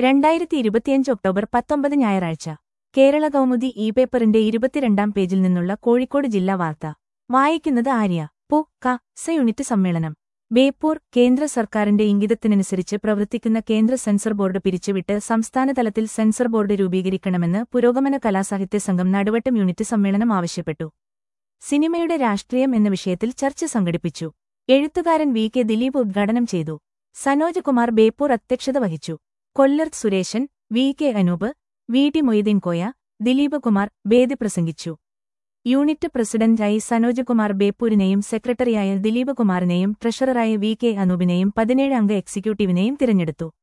രണ്ടായിരത്തി ഇരുപത്തിയഞ്ച് ഒക്ടോബർ പത്തൊമ്പത് ഞായറാഴ്ച കേരള കൗമുദി ഇ പേപ്പറിന്റെ ഇരുപത്തിരണ്ടാം പേജിൽ നിന്നുള്ള കോഴിക്കോട് ജില്ലാ വാർത്ത വായിക്കുന്നത് ആര്യ പു ക സ യൂണിറ്റ് സമ്മേളനം ബേപ്പൂർ കേന്ദ്ര സർക്കാരിന്റെ ഇംഗിതത്തിനനുസരിച്ച് പ്രവർത്തിക്കുന്ന കേന്ദ്ര സെൻസർ ബോർഡ് പിരിച്ചുവിട്ട് സംസ്ഥാനതലത്തിൽ സെൻസർ ബോർഡ് രൂപീകരിക്കണമെന്ന് പുരോഗമന കലാസാഹിത്യ സംഘം നടുവട്ടം യൂണിറ്റ് സമ്മേളനം ആവശ്യപ്പെട്ടു സിനിമയുടെ രാഷ്ട്രീയം എന്ന വിഷയത്തിൽ ചർച്ച സംഘടിപ്പിച്ചു എഴുത്തുകാരൻ വി കെ ദിലീപ് ഉദ്ഘാടനം ചെയ്തു സനോജ് കുമാർ ബേപ്പൂർ അധ്യക്ഷത വഹിച്ചു Kollar Suresan V K Anoop V T Moideen Koya Dileep Kumar Bedi പ്രസംഗിച്ചു യൂണിറ്റ് പ്രസിഡന്റായി സനോജ് കുമാർ ബേപ്പൂരിനെയും സെക്രട്ടറിയായ ദിലീപ് കുമാറിനെയും ട്രഷററായ വി കെ അനൂപിനെയും പതിനേഴ് അംഗ എക്സിക്യൂട്ടീവിനെയും തിരഞ്ഞെടുത്തു